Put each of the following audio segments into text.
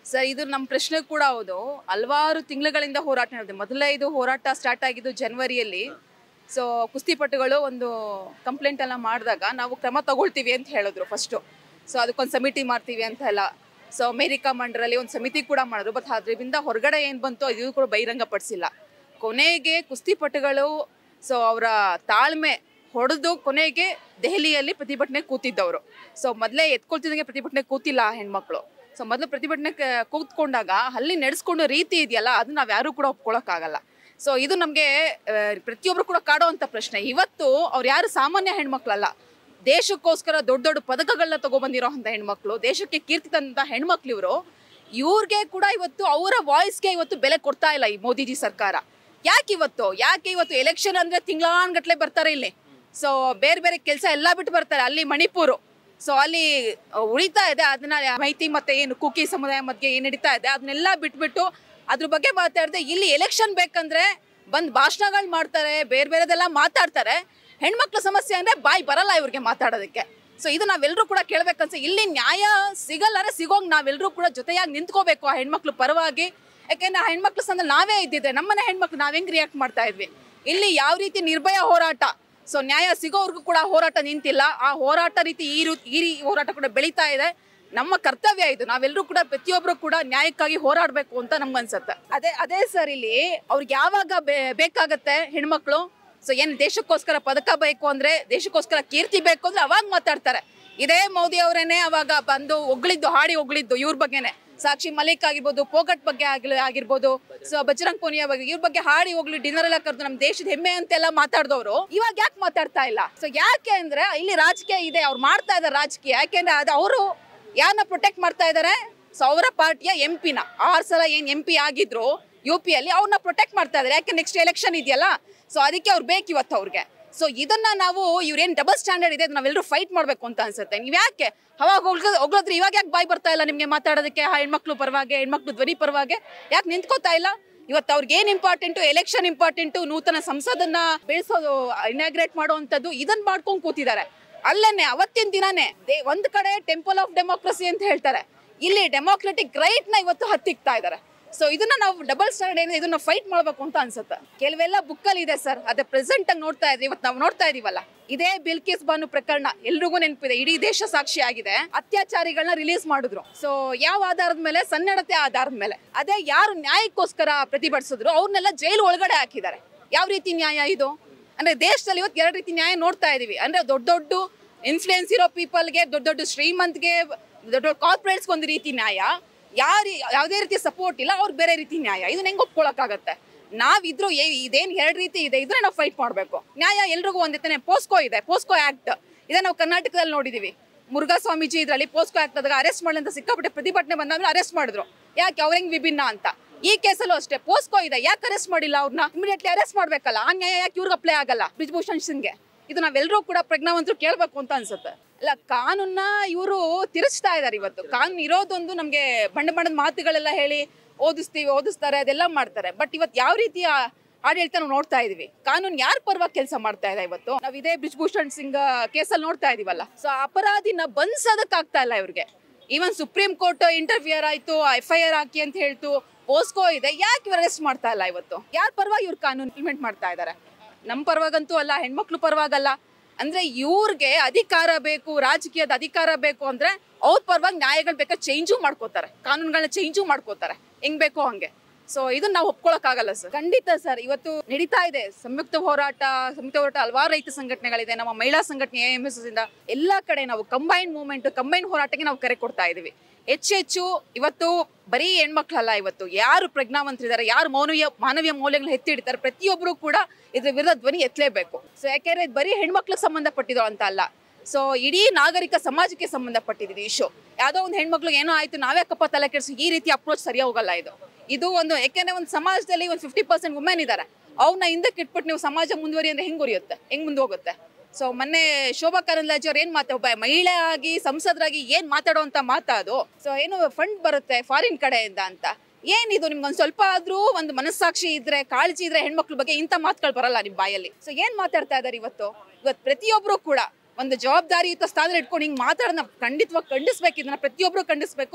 sir ಇದು ನಮ್ಮ ಪ್ರಶ್ನೆ ಕೂಡ ಹೌದು ಹಲವಾರು ತಿಂಗಳುಗಳಿಂದ ಹೋರಾಟ ನಡೆದಿದೆ ಮೊದಲೇ ಇದು ಹೋರಾಟ ಸ್ಟಾರ್ಟ್ ಆಗಿದ್ದು ಜನವರಿಯಲ್ಲಿ ಸೊ ಕುಸ್ತಿಪಟುಗಳು ಒಂದು ಕಂಪ್ಲೇಂಟ್ ಎಲ್ಲ ಮಾಡಿದಾಗ ನಾವು ಕ್ರಮ ತಗೊಳ್ತೀವಿ ಅಂತ ಹೇಳಿದ್ರು ಫಸ್ಟು ಸೊ ಅದಕ್ಕೊಂದು ಸಮಿತಿ ಮಾಡ್ತೀವಿ ಅಂತ ಎಲ್ಲ ಸೊ ಅಮೇರಿಕಾ ಮಂಡರಲ್ಲಿ ಒಂದು ಸಮಿತಿ ಕೂಡ ಮಾಡಿದ್ರು ಬಟ್ ಅದರಿಂದ ಹೊರಗಡೆ ಏನು ಬಂತು ಇದು ಕೂಡ ಬಹಿರಂಗಪಡಿಸಿಲ್ಲ ಕೊನೆಗೆ ಕುಸ್ತಿಪಟುಗಳು ಸೊ ಅವರ ತಾಳ್ಮೆ ಹೊಡೆದು ಕೊನೆಗೆ ದೆಹಲಿಯಲ್ಲಿ ಪ್ರತಿಭಟನೆ ಕೂತಿದ್ದವರು ಸೊ ಮೊದಲೇ ಎತ್ಕೊಳ್ತಿದ್ದಂಗೆ ಪ್ರತಿಭಟನೆ ಕೂತಿಲ್ಲ ಆ ಹೆಣ್ಮಕ್ಳು ಸೊ ಮೊದಲು ಪ್ರತಿಭಟನೆ ಕ- ಕೂತ್ಕೊಂಡಾಗ ಅಲ್ಲಿ ನಡೆಸ್ಕೊಂಡ ರೀತಿ ಇದೆಯಲ್ಲ ಅದು ನಾವು ಯಾರು ಕೂಡ ಒಪ್ಕೊಳಕ್ಕಾಗಲ್ಲ ಸೊ ಇದು ನಮಗೆ ಪ್ರತಿಯೊಬ್ಬರು ಕೂಡ ಕಾಡುವಂಥ ಪ್ರಶ್ನೆ ಇವತ್ತು ಅವ್ರು ಯಾರು ಸಾಮಾನ್ಯ ಹೆಣ್ಮಕ್ಳಲ್ಲ ದೇಶಕ್ಕೋಸ್ಕರ ದೊಡ್ಡ ದೊಡ್ಡ ಪದಕಗಳನ್ನ ತಗೊಬಂದಿರೋ ಅಂಥ ಹೆಣ್ಮಕ್ಳು ದೇಶಕ್ಕೆ ಕೀರ್ತಿ ತಂದಂಥ ಹೆಣ್ಮಕ್ಳು ಇವರು ಇವ್ರಿಗೆ ಕೂಡ ಇವತ್ತು ಅವರ ವಾಯ್ಸ್ಗೆ ಇವತ್ತು ಬೆಲೆ ಕೊಡ್ತಾ ಇಲ್ಲ ಈ ಮೋದಿಜಿ ಸರ್ಕಾರ ಯಾಕೆ ಇವತ್ತು ಯಾಕೆ ಇವತ್ತು ಎಲೆಕ್ಷನ್ ಅಂದ್ರೆ ತಿಂಗಳಾನ್ಗಟ್ಲೆ ಬರ್ತಾರೆ ಇಲ್ಲಿ ಸೊ ಬೇರೆ ಬೇರೆ ಕೆಲಸ ಎಲ್ಲ ಬಿಟ್ಟು ಬರ್ತಾರೆ ಅಲ್ಲಿ ಮಣಿಪುರು ಸೊ ಅಲ್ಲಿ ಉಳಿತಾ ಇದೆ ಅದನ್ನ ಮಾಹಿತಿ ಮತ್ತೆ ಏನು ಕುಕಿ ಸಮುದಾಯ ಮಧ್ಯೆ ಏನ್ ನಡೀತಾ ಇದೆ ಅದನ್ನೆಲ್ಲ ಬಿಟ್ಬಿಟ್ಟು ಅದ್ರ ಬಗ್ಗೆ ಮಾತಾಡದೆ ಇಲ್ಲಿ ಎಲೆಕ್ಷನ್ ಬೇಕಂದ್ರೆ ಬಂದ್ ಭಾಷಣಗಳು ಮಾಡ್ತಾರೆ ಬೇರೆ ಬೇರೆದೆಲ್ಲ ಮಾತಾಡ್ತಾರೆ ಹೆಣ್ಮಕ್ಳ ಸಮಸ್ಯೆ ಅಂದ್ರೆ ಬಾಯಿ ಬರಲ್ಲ ಇವ್ರಿಗೆ ಮಾತಾಡೋದಕ್ಕೆ ಸೊ ಇದು ನಾವೆಲ್ಲರೂ ಕೂಡ ಕೇಳ್ಬೇಕನ್ಸ ಇಲ್ಲಿ ನ್ಯಾಯ ಸಿಗಲ್ಲರೆ ಸಿಗೋಂಗ್ ನಾವೆಲ್ಲರೂ ಕೂಡ ಜೊತೆಯಾಗಿ ನಿಂತ್ಕೋಬೇಕು ಆ ಹೆಣ್ಮಕ್ಳು ಪರವಾಗಿ ಯಾಕೆಂದ್ರೆ ಆ ಹೆಣ್ಮಕ್ಳು ಸಂದ ನಾವೇ ಇದ್ದಿದ್ರೆ ನಮ್ಮನೆ ಹೆಣ್ಮಕ್ಳು ನಾವ್ ಹೆಂಗ್ ರಿಯಾಕ್ಟ್ ಮಾಡ್ತಾ ಇದ್ವಿ ಇಲ್ಲಿ ಯಾವ ರೀತಿ ನಿರ್ಭಯ ಹೋರಾಟ ಸೊ ನ್ಯಾಯ ಸಿಗೋವರೆಗೂ ಕೂಡ ಹೋರಾಟ ನಿಂತಿಲ್ಲ ಆ ಹೋರಾಟ ರೀತಿ ಈ ರೀ- ಈ ರೀ- ಹೋರಾಟ ಕೂಡ ಬೆಳೀತಾ ಇದೆ ನಮ್ಮ ಕರ್ತವ್ಯ ಇದು ನಾವೆಲ್ಲರೂ ಕೂಡ ಪ್ರತಿಯೊಬ್ಬರು ಕೂಡ ನ್ಯಾಯಕ್ಕಾಗಿ ಹೋರಾಡಬೇಕು ಅಂತ ನಮ್ಗನ್ಸತ್ತೆ ಅದೇ ಅದೇ ಸರ್ ಇಲ್ಲಿ ಅವ್ರಿಗೆ ಯಾವಾಗ ಬೇ- ಬೇಕಾಗತ್ತೆ ಹೆಣ್ಮಕ್ಳು ಸೊ ಏನ್ ದೇಶಕ್ಕೋಸ್ಕರ ಪದಕ ಬೇಕು ಅಂದ್ರೆ ದೇಶಕ್ಕೋಸ್ಕರ ಕೀರ್ತಿ ಬೇಕು ಅಂದ್ರೆ ಅವಾಗ ಮಾತಾಡ್ತಾರೆ ಇದೇ ಮೋದಿ ಅವರೇನೆ ಅವಾಗ ಬಂದು ಹೊಗಳಿದ್ದು ಹಾಡಿ ಹೊಗಳಿದ್ದು ಇವ್ರ ಬಗ್ಗೆನೆ ಸಾಕ್ಷಿ ಮಲಿಕ್ ಆಗಿರ್ಬೋದು ಪೋಗಟ್ ಬಗ್ಗೆ ಆಗ್ಲಿ- ಆಗಿರ್ಬೋದು ಸೊ ಬಜರಂಗ್ ಪೂನಿಯಾ ಬಗ್ಗೆ ಇವ್ರ ಬಗ್ಗೆ ಹಾಡಿ ಹೋಗ್ಲಿ ಡಿನ್ನರ್ ಎಲ್ಲ ಕರೆದು ನಮ್ಮ ದೇಶದ ಹೆಮ್ಮೆ ಅಂತೆಲ್ಲ ಮಾತಾಡಿದವರು ಇವಾಗ ಯಾಕೆ ಮಾತಾಡ್ತಾ ಇಲ್ಲ ಸೊ ಯಾಕೆ ಅಂದ್ರೆ ಇಲ್ಲಿ ರಾಜಕೀಯ ಇದೆ ಅವ್ರು ಮಾಡ್ತಾ ಇದಾರೆ ರಾಜಕೀಯ ಯಾಕೆಂದ್ರೆ ಅದು ಅವರು ಯಾರನ್ನ ಪ್ರೊಟೆಕ್ಟ್ ಮಾಡ್ತಾ ಇದಾರೆ ಸೊ ಅವರ ಪಾರ್ಟಿಯ ಎಂ ಪಿನ ಆರು ಸಲ ಏನ್ ಎಂ ಪಿ ಆಗಿದ್ರು ಯು ಪಿ ಅಲ್ಲಿ ಅವ್ರನ್ನ ಪ್ರೊಟೆಕ್ಟ್ ಮಾಡ್ತಾ ಇದಾರೆ ಯಾಕೆ ನೆಕ್ಸ್ಟ್ ಎಲೆಕ್ಷನ್ ಇದೆಯಲ್ಲ ಸೊ ಅದಕ್ಕೆ ಅವ್ರು ಬೇಕು ಇವತ್ತು ಅವ್ರಿಗೆ ಸೊ ಇದನ್ನ ನಾವು ಇವ್ರೇನ್ ಡಬಲ್ ಸ್ಟ್ಯಾಂಡರ್ಡ್ ಇದೆ ನಾವೆಲ್ಲರೂ ಫೈಟ್ ಮಾಡ್ಬೇಕು ಅಂತ ಅನ್ಸುತ್ತೆ ನೀವ್ ಯಾಕೆ ಅವಾಗ ಹೋಗ್ಲದ್ರೆ ಇವಾಗ ಯಾಕೆ ಬಾಯ್ ಬರ್ತಾ ಇಲ್ಲ ನಿಮ್ಗೆ ಮಾತಾಡೋದಕ್ಕೆ ಆ ಹೆಣ್ಮಕ್ಳು ಪರವಾಗಿ ಹೆಣ್ಮಕ್ಳು ಧ್ವನಿ ಪರವಾಗಿ ಯಾಕೆ ನಿಂತ್ಕೋತಾ ಇಲ್ಲ ಇವತ್ತು ಅವ್ರಿಗೆ ಏನ್ ಇಂಪಾರ್ಟೆಂಟು ಎಲೆಕ್ಷನ್ ಇಂಪಾರ್ಟೆಂಟು ನೂತನ ಸಂಸದನ್ನ ಬೆಳೆಸೋದು ಇನಾಗ್ರೇಟ್ ಮಾಡುವಂತದ್ದು ಇದನ್ನ ಮಾಡ್ಕೊಂಡ್ ಕೂತಿದ್ದಾರೆ ಅಲ್ಲೇನೆ ಅವತ್ತಿನ ದಿನಾನೇ ದೇ- ಒಂದ್ ಕಡೆ ಟೆಂಪಲ್ ಆಫ್ ಡೆಮೋಕ್ರಸಿ ಅಂತ ಹೇಳ್ತಾರೆ ಇಲ್ಲಿ ಡೆಮೋಕ್ರೆಟಿಕ್ ರೈಟ್ ನ ಇವತ್ತು ಹತ್ತಿಕ್ತಾ ಇದ್ದಾರೆ ಸೊ ಇದನ್ನ ನಾವು ಡಬಲ್ ಸ್ಟ್ಯಾಂಡರ್ಡ್ ಏನಿದೆ ಇದನ್ನ ಫೈಟ್ ಮಾಡ್ಬೇಕು ಅಂತ ಅನ್ಸುತ್ತೆ ಕೆಲವೆಲ್ಲ ಬುಕ್ಕಲ್ಲಿ ಇದೆ ಸರ್ ಅದೇ ಪ್ರೆಸೆಂಟ್ ಆಗಿ ನೋಡ್ತಾ ಇದ್ವಿ ಇವತ್ತು ನಾವು ನೋಡ್ತಾ ಇದೀವಲ್ಲ ಇದೇ ಬಿಲ್ಕಿಸ್ ಬಾನು ಪ್ರಕರಣ ಎಲ್ರಿಗೂ ನೆನಪಿದೆ ಇಡೀ ದೇಶ ಸಾಕ್ಷಿ ಆಗಿದೆ ಅತ್ಯಾಚಾರಿಗಳನ್ನ ರಿಲೀಸ್ ಮಾಡಿದ್ರು ಸೊ ಯಾವ ಆಧಾರದ ಮೇಲೆ ಸನ್ನಡತೆ ಆಧಾರದ ಮೇಲೆ ಅದೇ ಯಾರು ನ್ಯಾಯಕ್ಕೋಸ್ಕರ ಪ್ರತಿಭಟಿಸಿದ್ರು ಅವ್ರನ್ನೆಲ್ಲ ಜೈಲು ಒಳಗಡೆ ಹಾಕಿದ್ದಾರೆ ಯಾವ ರೀತಿ ನ್ಯಾಯ ಇದು ಅಂದ್ರೆ ದೇಶದಲ್ಲಿ ಇವತ್ತು ಎರಡು ರೀತಿ ನ್ಯಾಯ ನೋಡ್ತಾ ಇದೀವಿ ಅಂದ್ರೆ ದೊಡ್ಡ ದೊಡ್ಡ ಇನ್ಫ್ಲೂಯೆನ್ಸ್ ಇರೋ ಪೀಪಲ್ಗೆ ದೊಡ್ಡ ದೊಡ್ಡ ಶ್ರೀಮಂತ್ಗೆ ದೊಡ್ಡ ದೊಡ್ಡ ಕಾರ್ಪೊರೇಟ್ಸ್ಗೆ ಒಂದು ರೀತಿ ನ್ಯಾಯ ಯಾರು ಯಾವುದೇ ರೀತಿ ಸಪೋರ್ಟ್ ಇಲ್ಲ ಅವ್ರಿಗೆ ಬೇರೆ ರೀತಿ ನ್ಯಾಯ ಇದನ್ನ ಹೆಂಗ್ ಒಪ್ಕೊಳಕ್ಕಾಗತ್ತೆ ನಾವಿದ್ರು ಏ- ಇದೇನ್ ಎರಡು ರೀತಿ ಇದೆ ಇದ್ರೆ ನಾವು ಫೈಟ್ ಮಾಡಬೇಕು ನ್ಯಾಯ ಎಲ್ರಿಗೂ ಒಂದೇ ಪೋಸ್ಕೋ ಇದೆ ಪೋಸ್ಕೋ ಆಕ್ಟ್ ಇದೆ ನಾವು ಕರ್ನಾಟಕದಲ್ಲಿ ನೋಡಿದೀವಿ ಮುರುಘಾ ಸ್ವಾಮೀಜಿ ಇದರಲ್ಲಿ ಪೋಸ್ಕೋ ಆಕ್ಟ್ ಆದಾಗ ಅರೆಸ್ಟ್ ಮಾಡಲಿ ಅಂತ ಸಿಕ್ಕಾಪಟ್ಟೆ ಪ್ರತಿಭಟನೆ ಬಂದಾದ್ಮೇಲೆ ಅರೆಸ್ಟ್ ಮಾಡಿದ್ರು ಯಾಕೆ ಅವ್ರ ಹೆಂಗ್ ವಿಭಿನ್ನ ಅಂತ ಈ ಕೇಸಲ್ಲೂ ಅಷ್ಟೇ ಪೋಸ್ಕೋ ಇದೆ ಯಾಕೆ ಅರೆಸ್ಟ್ ಮಾಡಿಲ್ಲ ಅವ್ರನ್ನ ಇಮಿಡಿಯೇಟ್ಲಿ ಅರೆಸ್ಟ್ ಮಾಡ್ಬೇಕಲ್ಲ ಆ ನ್ಯಾಯ ಯಾಕೆ ಇವ್ರಿಗೆ ಅಪ್ಲೈ ಆಗಲ್ಲ ಬ್ರಿಜ್ಭೂಷಣ್ ಸಿಂಗ್ಗೆ ಇದು ನಾವೆಲ್ಲರೂ ಕೂಡ ಪ್ರಜ್ಞಾವಂತರು ಕೇಳಬೇಕು ಅಂತ ಅನ್ಸುತ್ತೆ ಅಲ್ಲ ಕಾನೂನ್ನ ಇವರು ತಿರುಚ್ತಾ ಇದ್ದಾರೆ ಇವತ್ತು ಕಾನೂನು ಇರೋದೊಂದು ನಮಗೆ ಬಣ್ಣ ಬಣ್ಣದ ಮಾತುಗಳೆಲ್ಲ ಹೇಳಿ ಓದಿಸ್ತೀವಿ ಓದಿಸ್ತಾರೆ ಅದೆಲ್ಲ ಮಾಡ್ತಾರೆ ಬಟ್ ಇವತ್ತು ಯಾವ ರೀತಿಯ ಆಡಳಿತ ನಾವು ನೋಡ್ತಾ ಇದೀವಿ ಕಾನೂನು ಯಾರ ಪರವಾಗಿ ಕೆಲಸ ಮಾಡ್ತಾ ಇದೆ ಇವತ್ತು ನಾವು ಇದೇ ಬ್ರಿಜ್ಭೂಷಣ್ ಸಿಂಗ್ ಕೇಸಲ್ಲಿ ನೋಡ್ತಾ ಇದೀವಲ್ಲ ಸೊ ಅಪರಾಧಿನ ಬಂಧಿಸೋದಕ್ಕಾಗ್ತಾ ಇಲ್ಲ ಇವ್ರಿಗೆ ಈವನ್ ಸುಪ್ರೀಂ ಕೋರ್ಟ್ ಇಂಟರ್ವ್ಯೂರ್ ಆಯ್ತು ಎಫ್ ಐ ಆರ್ ಹಾಕಿ ಅಂತ ಹೇಳ್ತು ಪೋಸ್ಕೋ ಇದೆ ಯಾಕೆ ಇವ್ರು ಅರೆಸ್ಟ್ ಮಾಡ್ತಾ ಇಲ್ಲ ಇವತ್ತು ಯಾರ ಪರವಾಗಿ ಇವ್ರು ಕಾನೂನು ಇಂಪ್ಲಿಮೆಂಟ್ ಮಾಡ್ತಾ ಇದ್ದಾರೆ ನಮ್ಮ ಪರವಾಗಂತೂ ಅಲ್ಲ ಹೆಣ್ಮಕ್ಳು ಪರವಾಗಲ್ಲ ಅಂದ್ರೆ ಇವ್ರಿಗೆ ಅಧಿಕಾರ ಬೇಕು ರಾಜಕೀಯದ ಅಧಿಕಾರ ಬೇಕು ಅಂದ್ರೆ ಅವ್ರ ಪರವಾಗಿ ನ್ಯಾಯಗಳು ಬೇಕಾದ್ರೆ ಚೇಂಜು ಮಾಡ್ಕೋತಾರೆ ಕಾನೂನುಗಳನ್ನ ಚೇಂಜು ಮಾಡ್ಕೋತಾರೆ ಹೆಂಗ್ ಬೇಕೋ ಹಂಗೆ ಸೊ ಇದನ್ನ ನಾವು ಒಪ್ಕೊಳಕ್ಕಾಗಲ್ಲ ಸರ್ ಖಂಡಿತ ಸರ್ ಇವತ್ತು ನಡೀತಾ ಇದೆ ಸಂಯುಕ್ತ ಹೋರಾಟ ಸಂಯುಕ್ತ ಹೋರಾಟ ಹಲವಾರು ರೈತ ಸಂಘಟನೆಗಳಿದೆ ನಮ್ಮ ಮಹಿಳಾ ಸಂಘಟನೆ ಎ ಎಂ ಎಸ್ ಇಂದ ಎಲ್ಲ ಕಡೆ ನಾವು ಕಂಬೈನ್ ಮೂವ್ಮೆಂಟ್ ಕಂಬೈನ್ ಹೋರಾಟಕ್ಕೆ ನಾವು ಕರೆ ಕೊಡ್ತಾ ಇದೀವಿ ಹೆಚ್ಚೆಚ್ಚು ಇವತ್ತು ಬರೀ ಹೆಣ್ಮಕ್ಳಲ್ಲ ಇವತ್ತು ಯಾರು ಪ್ರಜ್ಞಾವಂತರಿದ್ದಾರೆ ಯಾರು ಮಾನವೀಯ ಮಾನವೀಯ ಮೌಲ್ಯಗಳನ್ನ ಎತ್ತಿ ಹಿಡಿತಾರೆ ಪ್ರತಿಯೊಬ್ಬರು ಕೂಡ ಇದ್ರ ವಿರುದ್ಧ ಧ್ವನಿ ಎತ್ತಲೇಬೇಕು ಸೊ ಯಾಕೆಂದ್ರೆ ಇದು ಬರೀ ಹೆಣ್ಮಕ್ಳಿಗೆ ಸಂಬಂಧಪಟ್ಟಿರೋ ಅಂತ ಅಲ್ಲ ಸೊ ಇಡೀ ನಾಗರಿಕ ಸಮಾಜಕ್ಕೆ ಸಂಬಂಧಪಟ್ಟಿದೆ ಇಶ್ಯೂ ಯಾವುದೋ ಒಂದು ಹೆಣ್ಮಕ್ಳಿಗೆ ಏನೋ ಆಯ್ತು ನಾವೇ ಕಪ್ಪ ತಲೆ ಕೆಡಿಸಿ ಈ ರೀತಿ ಅಪ್ರೋಚ್ ಸರಿ ಹೋಗಲ್ಲ ಇದು ಇದು ಒಂದು ಯಾಕೆಂದ್ರೆ ಒಂದು ಸಮಾಜದಲ್ಲಿ ಒಂದು ಫಿಫ್ಟಿ ಪರ್ಸೆಂಟ್ ವುಮೆನ್ ಇದ್ದಾರೆ ಅವ್ರನ್ನ ಹಿಂದಕ್ಕೆ ಇಟ್ಬಿಟ್ಟು ನೀವು ಸಮಾಜ ಮುಂದುವರಿ ಅಂದ್ರೆ ಹೆಂಗ್ ಉರಿಯುತ್ತೆ ಹೆಂಗ್ ಮುಂದೆ ಹೋಗುತ್ತೆ ಸೊ ಮೊನ್ನೆ ಶೋಭಾ ಕರಂದ್ಲಾಜೆ ಅವ್ರು ಏನ್ ಮಾತಾ ಒಬ್ಬ ಮಹಿಳೆ ಆಗಿ ಸಂಸದರಾಗಿ ಏನ್ ಮಾತಾಡುವಂತ ಮಾತಾದು ಸೊ ಏನು ಫಂಡ್ ಬರುತ್ತೆ ಫಾರಿನ್ ಕಡೆಯಿಂದ ಅಂತ ಏನಿದು ನಿಮ್ಗೊಂದ್ ಸ್ವಲ್ಪ ಆದ್ರೂ ಒಂದು ಮನಸ್ಸಾಕ್ಷಿ ಇದ್ರೆ ಕಾಳಜಿ ಇದ್ರೆ ಹೆಣ್ಮಕ್ಳ ಬಗ್ಗೆ ಇಂಥ ಮಾತುಗಳು ಬರಲ್ಲ ನಿಮ್ ಬಾಯಲ್ಲಿ ಸೊ ಏನ್ ಮಾತಾಡ್ತಾ ಇದಾರೆ ಇವತ್ತು ಇವತ್ತು ಪ್ರತಿಯೊಬ್ರು ಕೂಡ ಒಂದು ಜವಾಬ್ದಾರಿಯುತ ಸ್ಥಾನದಲ್ಲಿ ಇಟ್ಕೊಂಡು ಹಿಂಗ್ ಮಾತಾಡೋದನ್ನ ಖಂಡಿತವಾಗಿ ಖಂಡಿಸ್ಬೇಕು ಇದನ್ನ ಪ್ರತಿಯೊಬ್ರು ಖಂಡಿಸ್ಬೇಕು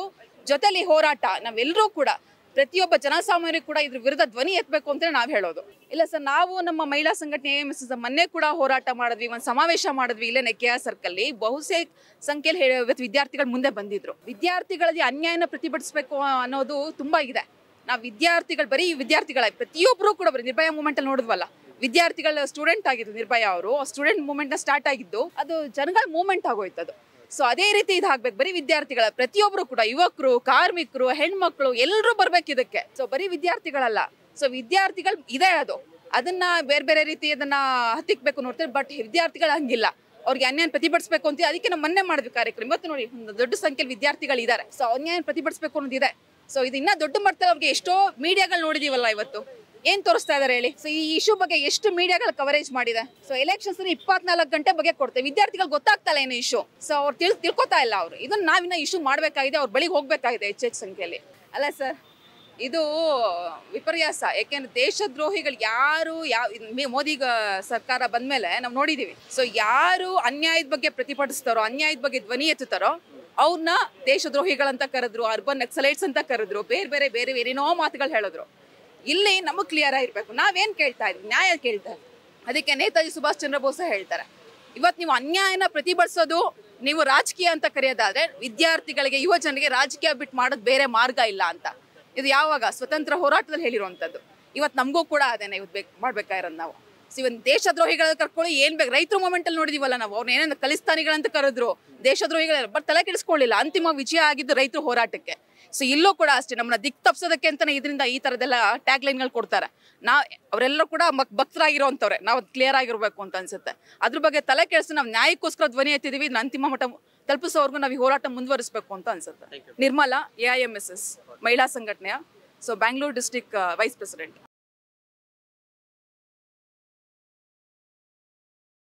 ಜೊತೆಲಿ ಹೋರಾಟ ನಾವೆಲ್ಲರೂ ಕೂಡ ಪ್ರತಿಯೊಬ್ಬ ಜನಸಾಮಾನ್ಯರು ಕೂಡ ಇದ್ರ ವಿರುದ್ಧ ಧ್ವನಿ ಎತ್ತಬೇಕು ಅಂತ ನಾವು ಹೇಳೋದು ಇಲ್ಲ ಸರ್ ನಾವು ನಮ್ಮ ಮಹಿಳಾ ಸಂಘಟನೆ ಎಂ ಎಸ್ ಮೊನ್ನೆ ಕೂಡ ಹೋರಾಟ ಮಾಡಿದ್ವಿ ಒಂದು ಸಮಾವೇಶ ಮಾಡಿದ್ವಿ ಇಲ್ಲೇ ಕೆ ಆರ್ ಸರ್ಕಲ್ಲಿ ಬಹುಸೇ ಸಂಖ್ಯೆಯಲ್ಲಿ ಹೇಳಿ ಇವತ್ತು ವಿದ್ಯಾರ್ಥಿಗಳು ಮುಂದೆ ಬಂದಿದ್ರು ವಿದ್ಯಾರ್ಥಿಗಳಲ್ಲಿ ಅನ್ಯಾಯನ ಪ್ರತಿಭಟಿಸಬೇಕು ಅನ್ನೋದು ತುಂಬಾ ಇದೆ ನಾವು ವಿದ್ಯಾರ್ಥಿಗಳು ಬರೀ ವಿದ್ಯಾರ್ಥಿಗಳ ಪ್ರತಿಯೊಬ್ಬರು ಕೂಡ ಬರೀ ನಿರ್ಭಯ ಮೂಮೆಂಟ್ ಅಲ್ಲಿ ನೋಡಿದ್ವಲ್ಲ ವಿದ್ಯಾರ್ಥಿಗಳ ಸ್ಟೂಡೆಂಟ್ ಆಗಿದ್ದು ನಿರ್ಭಯ ಅವರು ಸ್ಟೂಡೆಂಟ್ ಮೂವ್ಮೆಂಟ್ ಸ್ಟಾರ್ಟ್ ಆಗಿದ್ದು ಅದು ಜನಗಳ ಮೂವ್ಮೆಂಟ್ ಆಗೋಯ್ತು ಅದು ಸೊ ಅದೇ ರೀತಿ ಇದಾಗ್ಬೇಕು ಬರೀ ವಿದ್ಯಾರ್ಥಿಗಳ ಪ್ರತಿಯೊಬ್ರು ಕೂಡ ಯುವಕರು ಕಾರ್ಮಿಕರು ಹೆಣ್ಮಕ್ಳು ಎಲ್ಲರೂ ಬರ್ಬೇಕು ಇದಕ್ಕೆ ಸೊ ಬರೀ ವಿದ್ಯಾರ್ಥಿಗಳಲ್ಲ ಸೊ ವಿದ್ಯಾರ್ಥಿಗಳು ಇದೆ ಅದು ಅದನ್ನ ಬೇರೆ ಬೇರೆ ರೀತಿ ಅದನ್ನ ಹತ್ತಿಕ್ಬೇಕು ನೋಡ್ತಾರೆ ಬಟ್ ವಿದ್ಯಾರ್ಥಿಗಳು ಹಂಗಿಲ್ಲ ಅವ್ರಿಗೆ ಅನ್ಯಾಯ ಪ್ರತಿಭಟಿಸಬೇಕು ಅಂತ ಅದಕ್ಕೆ ನಾವು ಮೊನ್ನೆ ಮಾಡಿದ್ವಿ ಕಾರ್ಯಕ್ರಮ ಇವತ್ತು ನೋಡಿ ಒಂದು ದೊಡ್ಡ ಸಂಖ್ಯೆಯಲ್ಲಿ ವಿದ್ಯಾರ್ಥಿಗಳು ಇದ್ದಾರೆ ಸೊ ಅನ್ಯಾಯ ಪ್ರತಿಭಟಿಸಬೇಕು ಅನ್ನೋದಿದೆ ಸೊ ಇದು ಇನ್ನ ದೊಡ್ಡ ಮಟ್ಟದಲ್ಲಿ ಅವ್ರಿಗೆ ಎಷ್ಟೋ ಮೀಡಿಯಾಗಳು ನೋಡಿದೀವಲ್ಲ ಇವತ್ತು ಏನ್ ತೋರಿಸ್ತಾ ಇದಾರೆ ಹೇಳಿ ಸೊ ಈ ಇಶ್ಯೂ ಬಗ್ಗೆ ಎಷ್ಟು ಮೀಡಿಯಾಗಳು ಕವರೇಜ್ ಮಾಡಿದೆ ಸೊ ಎಲೆಕ್ಷನ್ಸ್ ಇಪ್ಪತ್ನಾಲ್ಕು ಗಂಟೆ ಬಗ್ಗೆ ಕೊಡ್ತೇವೆ ವಿದ್ಯಾರ್ಥಿಗಳು ಗೊತ್ತಾಗ್ತಲ್ಲ ಏನು ಇಶ್ಯೂ ಸೊ ಅವ್ರು ತಿಳ್ ತಿಳ್ಕೊತಾ ಇಲ್ಲ ಅವರು ಇದನ್ನ ನಾವಿನ್ನ ಇಶ್ಯೂ ಮಾಡ್ಬೇಕಾಗಿದೆ ಅವ್ರ ಬಳಿಗೆ ಹೋಗ್ಬೇಕಾಗಿದೆ ಹೆಚ್ಚೆಚ್ಚು ಸಂಖ್ಯೆಯಲ್ಲಿ ಅಲ್ಲ ಸರ್ ಇದು ವಿಪರ್ಯಾಸ ಯಾಕೆಂದ್ರೆ ದೇಶದ್ರೋಹಿಗಳು ಯಾರು ಯಾವ ಇದ್ ಮೇ- ಮೋದಿ ಗ- ಸರ್ಕಾರ ಬಂದ್ಮೇಲೆ ನಾವು ನೋಡಿದೀವಿ ಸೊ ಯಾರು ಅನ್ಯಾಯದ ಬಗ್ಗೆ ಪ್ರತಿಭಟಿಸ್ತಾರೋ ಅನ್ಯಾಯದ ಬಗ್ಗೆ ಧ್ವನಿ ಎತ್ತುತ್ತಾರೋ ಅವ್ರನ್ನ ದೇಶದ್ರೋಹಿಗಳಂತ ಕರೆದ್ರು ಅರ್ಬನ್ ನಕ್ಸಲೈಟ್ಸ್ ಅಂತ ಕರೆದ್ರು ಬೇರೆ ಬೇರೆ ಬೇರೆ ಏನೇನೋ ಮಾತುಗಳು ಹೇಳಿದ್ರು ಇಲ್ಲಿ ನಮಗೆ ಕ್ಲಿಯರ್ ಆಗಿರ್ಬೇಕು ನಾವೇನ್ ಕೇಳ್ತಾ ಇದ್ವಿ ನ್ಯಾಯ ಕೇಳ್ತಾ ಇದ್ವಿ ಅದಕ್ಕೆ ನೇತಾಜಿ ಸುಭಾಷ್ ಚಂದ್ರ ಬೋಸ್ ಹೇಳ್ತಾರೆ ಇವತ್ತು ನೀವು ಅನ್ಯಾಯನ ಪ್ರತಿಭಟಿಸೋದು ನೀವು ರಾಜಕೀಯ ಅಂತ ಕರೆಯೋದಾದ್ರೆ ವಿದ್ಯಾರ್ಥಿಗಳಿಗೆ ಯುವ ಜನರಿಗೆ ರಾಜಕೀಯ ಬಿಟ್ಟು ಮಾಡೋದು ಬೇರೆ ಮಾರ್ಗ ಇಲ್ಲ ಅಂತ ಇದು ಯಾವಾಗ ಸ್ವತಂತ್ರ ಹೋರಾಟದಲ್ಲಿ ಹೇಳಿರುವಂಥದ್ದು ಇವತ್ತು ನಮಗೂ ಕೂಡ ಅದೇನೆ ಇವತ್ತು ಬೇಕು ಮಾಡ್ಬೇಕಾಗಿರೋದು ನಾವು ಸೊ ಇವನ್ ದೇಶದ್ರೋಹಿಗಳ ಕರ್ಕೊಳ್ಳಿ ಏನ್ ಬೇಕು ರೈತರ ಮೂಮೆಂಟ್ ಅಲ್ಲಿ ನೋಡಿದೀವಲ್ಲ ನಾವು ಅವ್ರನ್ನ ಏನೇನು ಖಲಿಸ್ತಾನಿಗಳಂತ ಕರೆದ್ರು ದೇಶದ್ರೋಹಿಗಳ ಬಟ್ ತಲೆ ಕೆಡಿಸ್ಕೊಳ್ಳಿಲ್ಲ ಅಂತಿಮ ವಿಜಯ ಆಗಿದ್ದು ರೈತರ ಹೋರಾಟಕ್ಕೆ ಸೊ ಇಲ್ಲೂ ಕೂಡ ಅಷ್ಟೇ ನಮ್ಮನ್ನ ದಿಕ್ ತಪ್ಸೋದಕ್ಕೆ ಅಂತಾನೆ ಇದರಿಂದ ಈ ತರದೆಲ್ಲ ಟ್ಯಾಗ್ ಲೈನ್ಗಳು ಕೊಡ್ತಾರೆ ನಾ ಅವರೆಲ್ಲರೂ ಕೂಡ ಮಕ್ ಭಕ್ತರಾಗಿರೋಂಥವ್ರೆ ನಾವು ಕ್ಲಿಯರ್ ಆಗಿರ್ಬೇಕು ಅಂತ ಅನ್ಸುತ್ತೆ ಅದ್ರ ಬಗ್ಗೆ ತಲೆ ಕೆಡಿಸಿ ನಾವು ನ್ಯಾಯಕ್ಕೋಸ್ಕರ ಧ್ವನಿ ಎತ್ತಿದೀವಿ ಇದನ್ನ ಅಂತಿಮ ಮಟ್ಟ ತಲುಪಿಸೋವರೆಗೂ ನಾವು ಈ ಹೋರಾಟ ಮುಂದುವರಿಸಬೇಕು ಅಂತ ಅನ್ಸುತ್ತೆ Nirmala A I M S S ಮಹಿಳಾ ಸಂಘಟನೆಯ so Bangalore district vice president